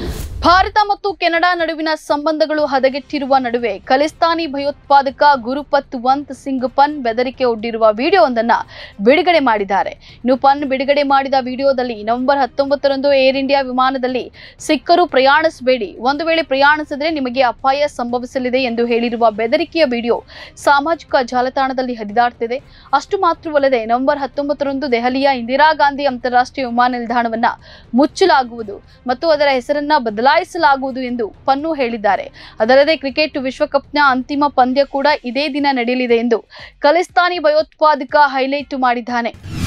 ಭಾರತ ಮತ್ತು ಕೆನಡಾ ನಡುವಿನ ಸಂಬಂಧಗಳು ಹದಗೆಟ್ಟಿರುವ ನಡುವೆ ಖಲಿಸ್ತಾನಿ ಭಯೋತ್ಪಾದಕ ಗುರುಪತ್ ವಂತ್ ಸಿಂಗ್ ಪನ್ ಬೆದರಿಕೆ ಒಡ್ಡಿರುವ ವಿಡಿಯೋವೊಂದನ್ನ ಬಿಡುಗಡೆ ಮಾಡಿದ್ದಾರೆ ಇನ್ನು ಪನ್ ಬಿಡುಗಡೆ ಮಾಡಿದ ವಿಡಿಯೋದಲ್ಲಿ ನವೆಂಬರ್ ಹತ್ತೊಂಬತ್ತರಂದು ಏರ್ ಇಂಡಿಯಾ ವಿಮಾನದಲ್ಲಿ ಸಿಕ್ಕರು ಪ್ರಯಾಣಿಸಬೇಡಿ ಒಂದು ವೇಳೆ ಪ್ರಯಾಣಿಸಿದ್ರೆ ನಿಮಗೆ ಅಪಾಯ ಸಂಭವಿಸಲಿದೆ ಎಂದು ಹೇಳಿರುವ ಬೆದರಿಕೆಯ ವಿಡಿಯೋ ಸಾಮಾಜಿಕ ಜಾಲತಾಣದಲ್ಲಿ ಹರಿದಾಡ್ತಿದೆ ಅಷ್ಟು ಮಾತ್ರವಲ್ಲದೆ ನವೆಂಬರ್ ಹತ್ತೊಂಬತ್ತರಂದು ದೆಹಲಿಯ ಇಂದಿರಾ ಗಾಂಧಿ ಅಂತಾರಾಷ್ಟ್ರೀಯ ವಿಮಾನ ನಿಲ್ದಾಣವನ್ನ ಮುಚ್ಚಲಾಗುವುದು ಮತ್ತು ಅದರ ಹೆಸರನ್ನ ಬದಲಾಯಿಸಲಾಗುವುದು ಎಂದು ಪನ್ನು ಹೇಳಿದ್ದಾರೆ ಅದಲ್ಲದೆ ಕ್ರಿಕೆಟ್ ವಿಶ್ವಕಪ್ನ ಅಂತಿಮ ಪಂದ್ಯ ಕೂಡ ಇದೇ ದಿನ ನಡೆಯಲಿದೆ ಎಂದು ಖಲಿಸ್ತಾನಿ ಭಯೋತ್ಪಾದಕ ಹೈಲೈಟ್ ಮಾಡಿದ್ದಾನೆ